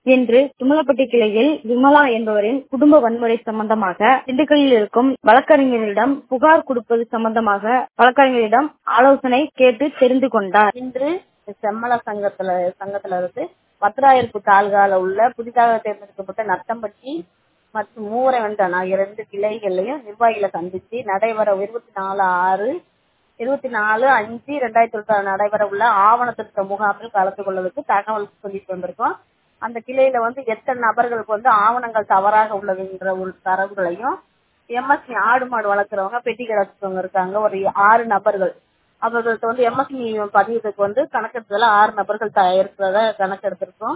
இன்று தும்மலப்பட்டி கிளையில் விமலா என்பவரின் குடும்ப வன்முறை சம்பந்தமாக திண்டுக்கல்லில் இருக்கும் வழக்கறிஞரிடம் புகார் கொடுப்பது சம்பந்தமாக வழக்கறிஞரிடம் ஆலோசனை கேட்டு தெரிந்து கொண்டார் இன்று செம்மல சங்கத்துல சங்கத்துல இருந்து பத்திராயிருப்பு தாலுகால உள்ள புதிதாக தேர்ந்தெடுக்கப்பட்ட நத்தம்பட்டி மற்றும் மூவரை வந்தான இரண்டு கிளைகளையும் நிர்வாகிகளை சந்திச்சு நடைபெற இருபத்தி நாலு ஆறு இருபத்தி நாலு அஞ்சு ரெண்டாயிரத்தி இருபத்தி நடைபெற உள்ள ஆவண திருத்த முகாமில் கலந்து கொள்வதற்கு தகவல் சொல்லிட்டு வந்திருக்கோம் அந்த கிளையில வந்து எத்தனை நபர்களுக்கு வந்து ஆவணங்கள் தவறாக உள்ளதுன்ற ஒரு தரவுகளையும் எம்எஸ்சி ஆடு மாடு வளர்க்குறவங்க பெட்டி கிடச்சவங்க இருக்காங்க ஒரு ஆறு நபர்கள் அவர்களுக்கு வந்து எம்எஸ்சி பதிவதுக்கு வந்து கணக்கெடுத்ததுல ஆறு நபர்கள் த- இருக்கிறத கணக்கெடுத்திருக்கோம்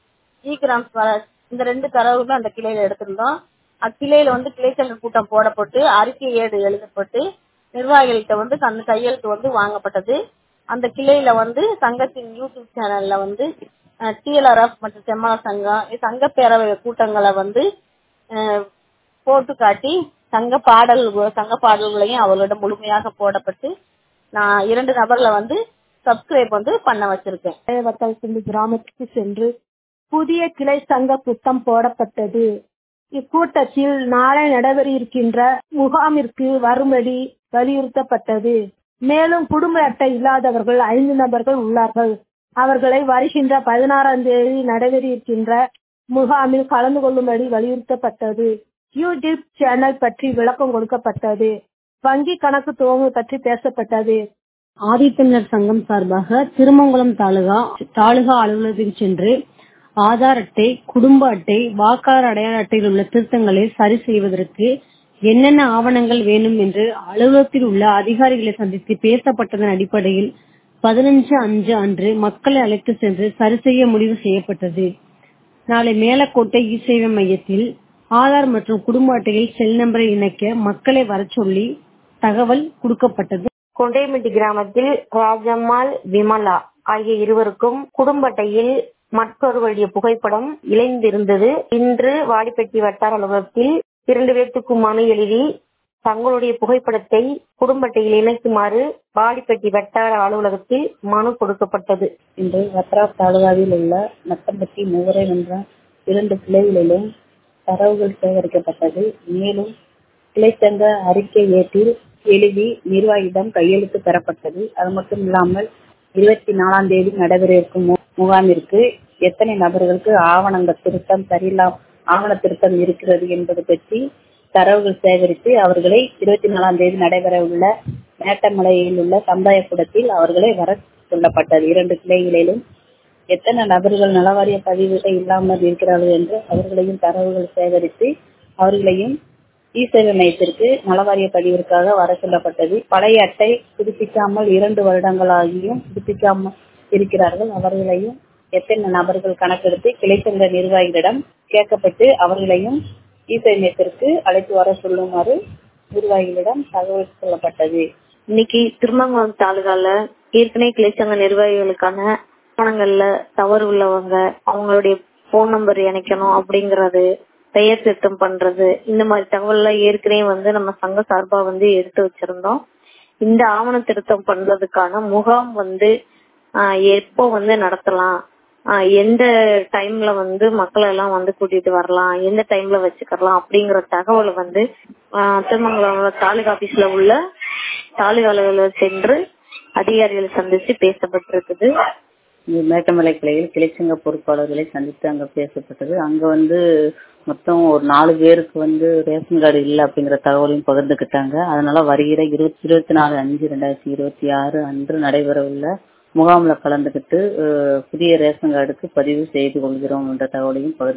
இ கிராம்ஸ் வ- இந்த ரெண்டு தரவுகளும் அந்த கிளையில எடுத்திருந்தோம் அக்கிளையில வந்து கிளைச்சங்க கூட்டம் போடப்பட்டு அறிக்கை ஏடு எழுதப்பட்டு நிர்வாகிகள்கிட்ட வந்து அந்த கையெழுத்து வந்து வாங்கப்பட்டது அந்த கிளையில வந்து சங்கத்தின் யூடியூப் சேனல்ல வந்து டிஎல்ஆர்எஃப் மற்றும் செம்மல சங்கம் சங்க பேரவை கூட்டங்களை வந்து அஹ், போட்டு காட்டி சங்க பாடல் சங்க பாடல்களையும் அவர்களிடம் முழுமையாக போடப்பட்டு நான் இரண்டு நபர்ல வந்து சப்ஸ்கிரைப் வந்து பண்ண வச்சிருக்கேன் தேவத்தல் கிராமத்துக்கு சென்று புதிய கிளை சங்க கூட்டம் போடப்பட்டது இக்கூட்டத்தில் நாளை நடைபெற இருக்கின்ற முகாமிற்கு வரும்படி வலியுறுத்தப்பட்டது மேலும் குடும்ப அட்டை இல்லாதவர்கள் ஐந்து நபர்கள் உள்ளார்கள் அவர்களை வருகின்ற பதினாறாம் தேதி நடைபெற இருக்கின்ற முகாமில் கலந்து கொள்ளும்படி வலியுறுத்தப்பட்டது யூடியூப் சேனல் பற்றி விளக்கம் கொடுக்கப்பட்டது வங்கி கணக்கு துவங்கு பற்றி பேசப்பட்டது ஆதித்தமிழர் சங்கம் சார்பாக திருமங்கலம் தாலுகா தாலுகா அலுவலகத்துக்கு சென்று ஆதார் அட்டை குடும்ப அட்டை வாக்காளர் அடையாள அட்டையில் உள்ள திருத்தங்களை சரி செய்வதற்கு என்னென்ன ஆவணங்கள் வேணும் என்று அலுவலகத்தில் உள்ள அதிகாரிகளை சந்தித்து பேசப்பட்டதன் அடிப்படையில் பதினஞ்சு அஞ்சு அன்று மக்களை அழைத்து சென்று சரி செய்ய முடிவு செய்யப்பட்டது நாளை மேலக்கோட்டை இ சேவை மையத்தில் ஆதார் மற்றும் குடும்ப அட்டையில் செல் நம்பரை இணைக்க மக்களை வரச் சொல்லி தகவல் கொடுக்கப்பட்டது கொண்டைமெட்டி கிராமத்தில் ராஜம்மாள் விமலா ஆகிய இருவருக்கும் குடும்ப அட்டையில் மற்றொருவருடைய புகைப்படம் இணைந்திருந்தது இன்று வாடிப்பட்டி வட்டார அலுவலகத்தில் இரண்டு பேர்த்துக்கு மனு எழுதி தங்களுடைய புகைப்படத்தை குடும்ப அட்டையில் இணைக்குமாறு வாடிப்பட்டி வட்டார அலுவலகத்தில் மனு கொடுக்கப்பட்டது இன்று வத்ராப் தாலுகாவில் உள்ள நத்தம்பட்டி மூவரை என்ற இரண்டு கிளைகளிலும் தரவுகள் சேகரிக்கப்பட்டது மேலும் கிளைச்சங்க அறிக்கை ஏட்டில் எழுதி நிர்வாகியிடம் கையெழுத்து பெறப்பட்டது அது மட்டும் இல்லாமல் இருபத்தி நாலாம் தேதி நடைபெற இருக்கும் மு- முகாமிற்கு எத்தனை நபர்களுக்கு ஆவணங்கள் திருத்தம் சரியில்லாம் ஆவண திருத்தம் இருக்கிறது என்பது பற்றி தரவுகள் சேகரித்து அவர்களை இருபத்தி நாலாம் தேதி நடைபெற உள்ள மேட்டமலையில் உள்ள சமுதாயக்கூடத்தில் அவர்களை வர சொல்லப்பட்டது இரண்டு கிளைகளிலும் எத்தனை நபர்கள் நலவாரிய பதிவுகள் இல்லாமல் இருக்கிறார்கள் என்று அவர்களையும் தரவுகள் சேகரித்து அவர்களையும் இ சேவை மையத்திற்கு நலவாரிய பதிவிற்காக வர சொல்லப்பட்டது பழைய அட்டை புதுப்பிக்காமல் இரண்டு வருடங்களாகியும் புதுப்பிக்காமல் இருக்கிறார்கள் அவர்களையும் எத்தனை நபர்கள் கணக்கெடுத்து கிளைச்சங்க நிர்வாகிகளிடம் கேட்கப்பட்டு அவர்களையும் இ சேவை மையத்திற்கு அழைத்து வர சொல்லுமாறு நிர்வாகிகளிடம் தகவல் சொல்லப்பட்டது இன்னைக்கு திருமங்கலம் தாலுகால ஏற்கனவே கிளைச்சங்க நிர்வாகிகளுக்கான ஆவணங்கள்ல தவறு உள்ளவங்க அவங்களுடைய போன் நம்பர் இணைக்கணும் அப்படிங்கறது பெயர் திருத்தம் பண்றது இந்த மாதிரி தகவல் எல்லாம் ஏற்கனவே வந்து நம்ம சங்க சார்பா வந்து எடுத்து வச்சிருந்தோம் இந்த ஆவண திருத்தம் பண்றதுக்கான முகாம் வந்து ஆஹ், எப்போ வந்து நடத்தலாம் ஆஹ், எந்த டைம்ல வந்து மக்களை எல்லாம் வந்து கூட்டிட்டு வரலாம் எந்த டைம்ல வச்சுக்கலாம் அப்படிங்கிற தகவலை வந்து ஆஹ், திருமங்கலம் தாலுகா ஆபீஸ்ல உள்ள தாலுகா அலுவலர் சென்று அதிகாரிகளை சந்திச்சு பேசப்பட்டிருக்குது இங்கு மேட்டமலை கிளையில் கிளைச்சங்க பொறுப்பாளர்களை சந்தித்து அங்க பேசப்பட்டது அங்க வந்து மொத்தம் ஒரு நாலு பேருக்கு வந்து ரேஷன் கார்டு இல்ல அப்படிங்கிற தகவலையும் பகிர்ந்துக்கிட்டாங்க அதனால வருகிற இருபத்தி இருபத்தி நாலு அஞ்சு ரெண்டாயிரத்தி இருபத்தி ஆறு அன்று நடைபெற உள்ள முகாம்ல கலந்துக்கிட்டு அஹ், புதிய ரேஷன் கார்டுக்கு பதிவு செய்து கொள்கிறோம் என்ற தகவலையும் பகிர்ந்து